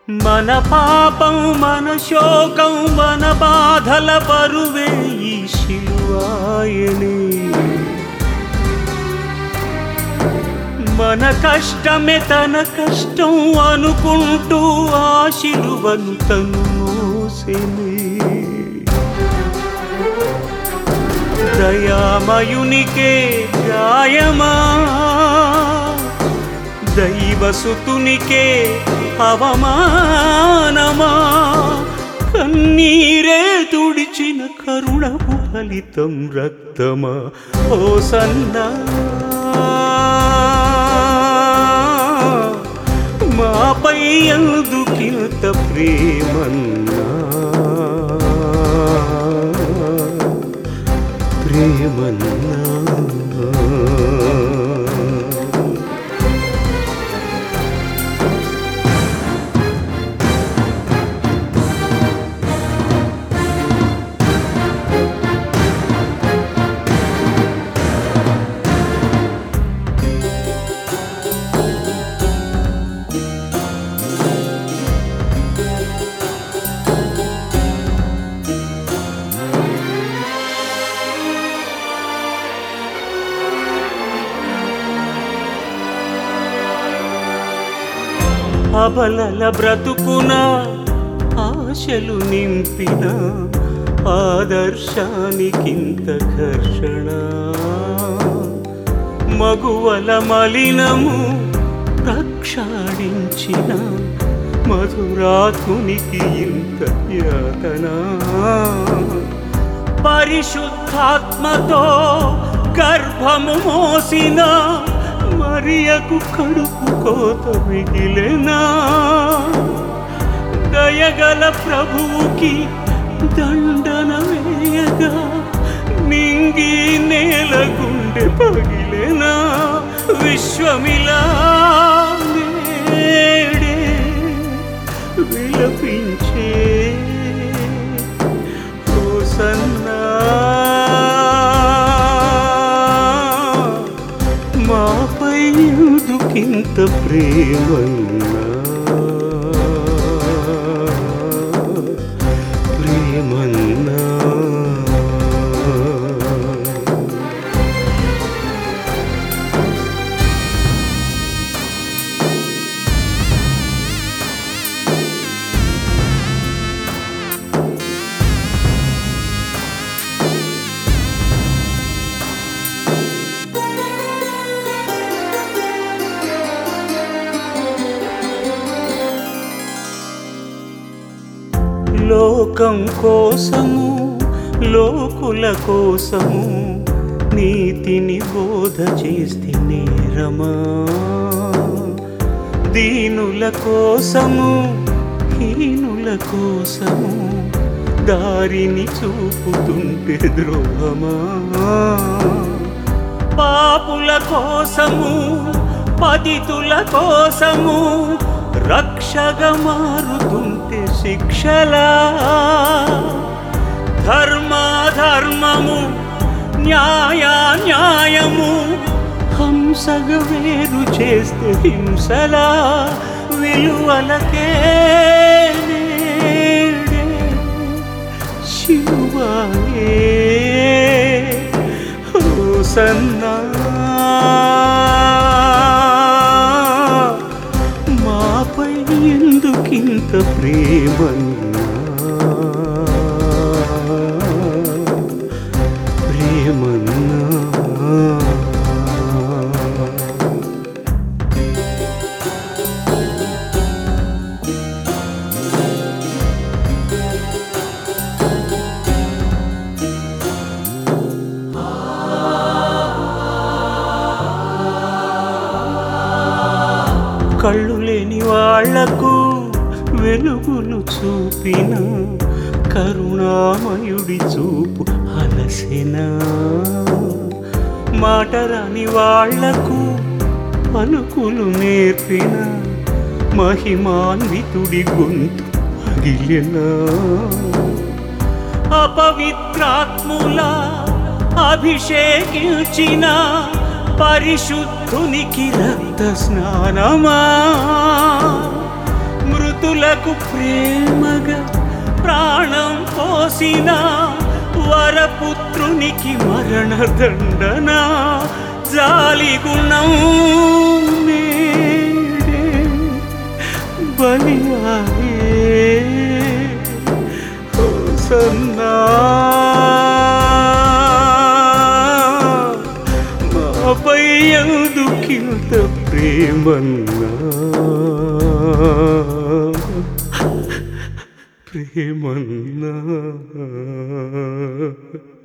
మన పాపం మన శోకం మన బాధల బరువే ఈ శిలువాయనే మన కష్టమే తన కష్టం అనుకుంటూ ఆ శిలువను తను మోసెనే దయామయునికే గాయమా దైవసుతునికే అవమానమా కన్నీరే తుడిచిన కరుణపు ఫలితం రక్తమా ఓ సన్నా మాపై ఎందుకింత ప్రేమన్నా ప్రేమన్నా అబలల బ్రతుకున ఆశలు నింపిన ఆదర్శానికింత ఘర్షణ మగువల మలినము ప్రక్షాళించిన మధురాత్మునికి ఇంత యాతన పరిశుద్ధాత్మతో గర్భము మోసిన మరియకు కడుపు కోత మిగిలినా దయగల ప్రభువుకి దండన వేయగా నింగి నేల గుండె పగిలేనా విశ్వమిలా నేడే విలపించే హోసన్నా మాపై ఎందుకింత ప్రేమన్నా ప్రేమన్నా లోకం కోసము లోకుల కోసము నీతిని బోధ చేస్తే నేరమా దీనుల కోసము హీనుల కోసము దారిని చూపుతుంటే ద్రోహమా పాపుల కోసము పతితుల కోసము రక్షగా మారుతుంటే శిక్షలా ధర్మాధర్మము న్యాయ న్యాయము హంసగ వేరు చేస్తే హింసలా విలువలకే నేడే శివాయే హోసన్నా మాపై ఎందుకింత ప్రేమన్నా ప్రేమన్నా కళ్ళు లేని వాళ్లకు వెలుగులు చూపిన కరుణామయుడి చూపు అలసిన మాట రాని వాళ్లకు పలుకులు నేర్పిన మహిమాన్వితుడి గొంతు పగిలిన అపవిత్రాత్ముల అభిషేకించిన పరిశుద్ధునికి రక్త స్నానమా మృతుల కొడుకకు ప్రేమగా ప్రాణం పోసిన వరపుత్రునికి మరణదండన జాలి గుణం నేడే బలియాయే సన్నా మాపై ఎందుకింత ప్రేమన్నా ప్రేమన్నా